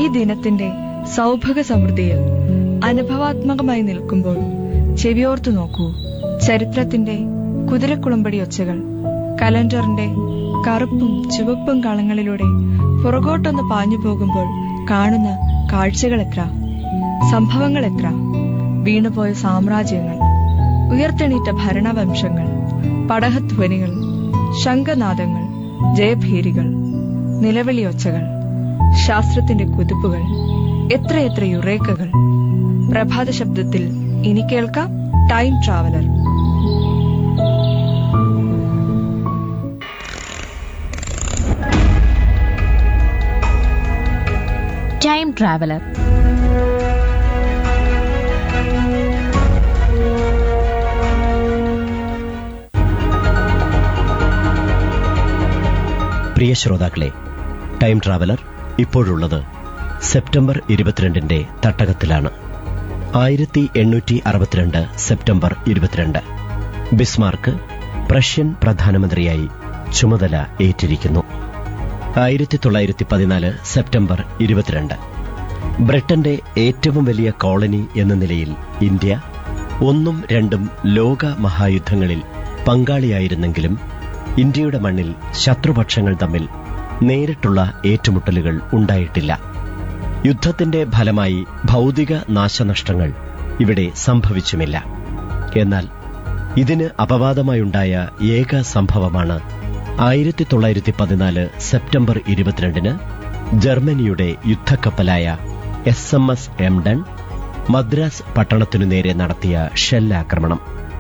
ദിനത്തിന്റെ സൗഭഗ സമൃദ്ധിയിൽ അനുഭവാത്മകമായി നിൽക്കുമ്പോൾ ചെവിയോർത്തു നോക്കൂ ചരിത്രത്തിന്റെ കുതിരക്കുളമ്പടി ഒച്ചകൾ കലണ്ടറിന്റെ കറുപ്പും ചുവപ്പും കളങ്ങളിലൂടെ പുറകോട്ടൊന്ന് പാഞ്ഞു പോകുമ്പോൾ കാണുന്ന കാഴ്ചകൾ എത്ര സംഭവങ്ങൾ എത്ര വീണുപോയ സാമ്രാജ്യങ്ങൾ ഉയർത്തെണീറ്റ ഭരണവംശങ്ങൾ പടഹധ്വനികൾ ശംഖനാദങ്ങൾ ജയഭീരികൾ നിലവിളിയൊച്ചകൾ ശാസ്ത്രത്തിന്റെ കുതിപ്പുകൾ എത്രയെത്ര യുറേക്കകൾ പ്രഭാത ശബ്ദത്തിൽ ഇനി കേൾക്കാം ടൈം ട്രാവലർ ടൈം ട്രാവലർ പ്രിയ ശ്രോതാക്കളെ ടൈം ട്രാവലർ ഇപ്പോഴുള്ളത് സെപ്റ്റംബർ ഇരുപത്തിരണ്ടിന്റെ തട്ടകത്തിലാണ് ആയിരത്തി എണ്ണൂറ്റി അറുപത്തിരണ്ട് സെപ്റ്റംബർ ഇരുപത്തിരണ്ട് ബിസ്മാർക്ക് പ്രഷ്യൻ പ്രധാനമന്ത്രിയായി ചുമതല ഏറ്റിരിക്കുന്നു ആയിരത്തി തൊള്ളായിരത്തി പതിനാല് സെപ്റ്റംബർ ഇരുപത്തിരണ്ട് ബ്രിട്ടന്റെ ഏറ്റവും വലിയ കോളനി എന്ന നിലയിൽ ഇന്ത്യ ഒന്നും രണ്ടും ലോക മഹായുദ്ധങ്ങളിൽ പങ്കാളിയായിരുന്നെങ്കിലും ഇന്ത്യയുടെ മണ്ണിൽ ശത്രുപക്ഷങ്ങൾ തമ്മിൽ നേരിട്ടുള്ള ഏറ്റുമുട്ടലുകൾ ഉണ്ടായിട്ടില്ല യുദ്ധത്തിന്റെ ഫലമായി ഭൗതിക നാശനഷ്ടങ്ങൾ ഇവിടെ സംഭവിച്ചുമില്ല എന്നാൽ ഇതിന് അപവാദമായുണ്ടായ ഏക സംഭവമാണ് ആയിരത്തി തൊള്ളായിരത്തി പതിനാല് സെപ്റ്റംബർ ഇരുപത്തിരണ്ടിന് ജർമ്മനിയുടെ യുദ്ധക്കപ്പലായ S M S Emden Madras പട്ടണത്തിനു നേരെ നടത്തിയ ഷെല്ലാക്രമണം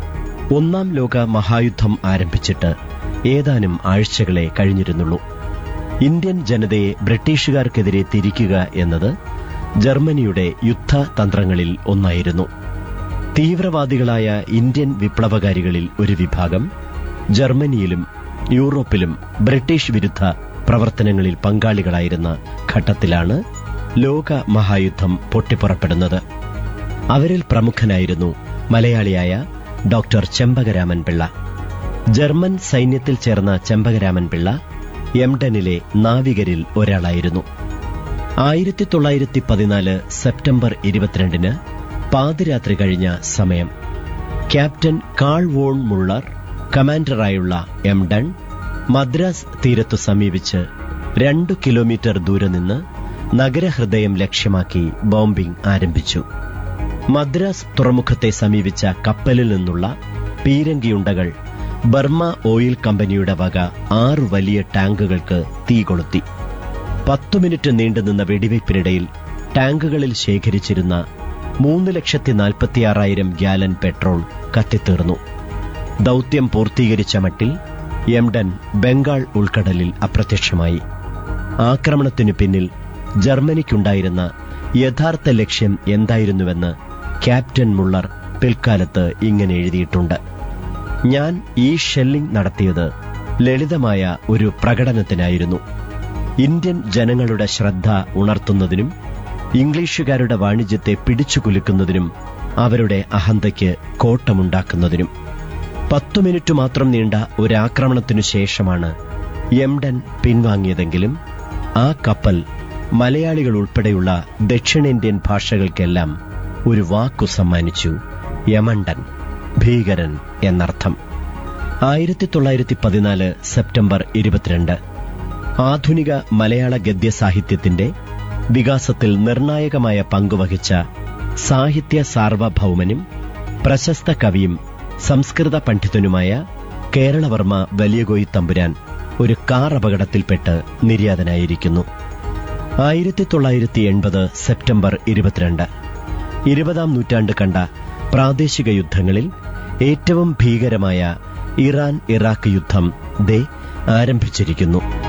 ഒന്നാം ലോക മഹായുദ്ധം ആരംഭിച്ചിട്ട് ഏതാനും ആഴ്ചകളെ കഴിഞ്ഞിരുന്നുള്ളൂ ഇന്ത്യൻ ജനതയെ ബ്രിട്ടീഷുകാർക്കെതിരെ തിരിക്കുക എന്നത് ജർമ്മനിയുടെ യുദ്ധതന്ത്രങ്ങളിൽ ഒന്നായിരുന്നു തീവ്രവാദികളായ ഇന്ത്യൻ വിപ്ലവകാരികളിൽ ഒരു വിഭാഗം ജർമ്മനിയിലും യൂറോപ്പിലും ബ്രിട്ടീഷ് വിരുദ്ധ പ്രവർത്തനങ്ങളിൽ പങ്കാളികളായിരുന്ന ഘട്ടത്തിലാണ് ലോക മഹായുദ്ധം പൊട്ടിപ്പുറപ്പെടുന്നത് അവരിൽ പ്രമുഖനായിരുന്നു മലയാളിയായ ഡോക്ടർ ചെമ്പകരാമൻ പിള്ള ജർമ്മൻ സൈന്യത്തിൽ ചേർന്ന ചെമ്പകരാമൻ പിള്ള എംഡനിലെ നാവികരിൽ ഒരാളായിരുന്നു ആയിരത്തി തൊള്ളായിരത്തി പതിനാല് സെപ്റ്റംബർ ഇരുപത്തിരണ്ടിന് പാതിരാത്രി കഴിഞ്ഞ സമയം ക്യാപ്റ്റൻ കാൾ വോൺ മുള്ളർ കമാൻഡറായുള്ള എംഡൺ മദ്രാസ് തീരത്തു സമീപിച്ച് രണ്ടു കിലോമീറ്റർ ദൂരെ നിന്ന് നഗരഹൃദയം ലക്ഷ്യമാക്കി ബോംബിംഗ് ആരംഭിച്ചു മദ്രാസ് തുറമുഖത്തെ സമീപിച്ച കപ്പലിൽ നിന്നുള്ള പീരങ്കിയുണ്ടകൾ ബർമ ഓയിൽ കമ്പനിയുടെ വക ആറു വലിയ ടാങ്കുകൾക്ക് തീ കൊളുത്തി പത്തു മിനിറ്റ് നീണ്ടുനിന്ന വെടിവയ്പ്പിനിടയിൽ ടാങ്കുകളിൽ ശേഖരിച്ചിരുന്ന മൂന്ന് ലക്ഷത്തി നാൽപ്പത്തിയാറായിരം ഗ്യാലൻ പെട്രോൾ കത്തിത്തീർന്നു ദൗത്യം പൂർത്തീകരിച്ച മട്ടിൽ എംഡൻ ബംഗാൾ ഉൾക്കടലിൽ അപ്രത്യക്ഷമായി ആക്രമണത്തിനു പിന്നിൽ ജർമ്മനിക്കുണ്ടായിരുന്ന യഥാർത്ഥ ലക്ഷ്യം എന്തായിരുന്നുവെന്ന് ക്യാപ്റ്റൻ മുള്ളർ പിൽക്കാലത്ത് ഇങ്ങനെ എഴുതിയിട്ടുണ്ട് ഞാൻ ഈ ഷെല്ലിംഗ് നടത്തിയത് ലളിതമായ ഒരു പ്രകടനത്തിനായിരുന്നു ഇന്ത്യൻ ജനങ്ങളുടെ ശ്രദ്ധ ഉണർത്തുന്നതിനും ഇംഗ്ലീഷുകാരുടെ വാണിജ്യത്തെ പിടിച്ചു കുലുക്കുന്നതിനും അവരുടെ അഹന്തയ്ക്ക് കോട്ടമുണ്ടാക്കുന്നതിനും പത്തു മിനിറ്റ് മാത്രം നീണ്ട ഒരാക്രമണത്തിനു ശേഷമാണ് എംഡൻ പിൻവാങ്ങിയതെങ്കിലും ആ കപ്പൽ മലയാളികൾ ഉൾപ്പെടെയുള്ള ദക്ഷിണേന്ത്യൻ ഭാഷകൾക്കെല്ലാം ഒരു വാക്കു സമ്മാനിച്ചു യമണ്ടൻ ഭീകരൻ എന്നർത്ഥം ആയിരത്തി തൊള്ളായിരത്തി പതിനാല് സെപ്റ്റംബർ ഇരുപത്തിരണ്ട് ആധുനിക മലയാള ഗദ്യ സാഹിത്യത്തിന്റെ വികാസത്തിൽ നിർണായകമായ പങ്കുവഹിച്ച സാഹിത്യ സാർവഭൗമനും പ്രശസ്ത കവിയും സംസ്കൃത പണ്ഡിതനുമായ കേരളവർമ്മ വലിയകോയി തമ്പുരാൻ ഒരു കാർ അപകടത്തിൽപ്പെട്ട് നിര്യാതനായിരിക്കുന്നു ആയിരത്തി തൊള്ളായിരത്തി എൺപത് സെപ്റ്റംബർ ഇരുപത്തിരണ്ട് ഇരുപതാം നൂറ്റാണ്ട് കണ്ട പ്രാദേശിക യുദ്ധങ്ങളിൽ ഏറ്റവും ഭീകരമായ ഇറാൻ ഇറാഖ് യുദ്ധം ദേ ആരംഭിച്ചിരിക്കുന്നു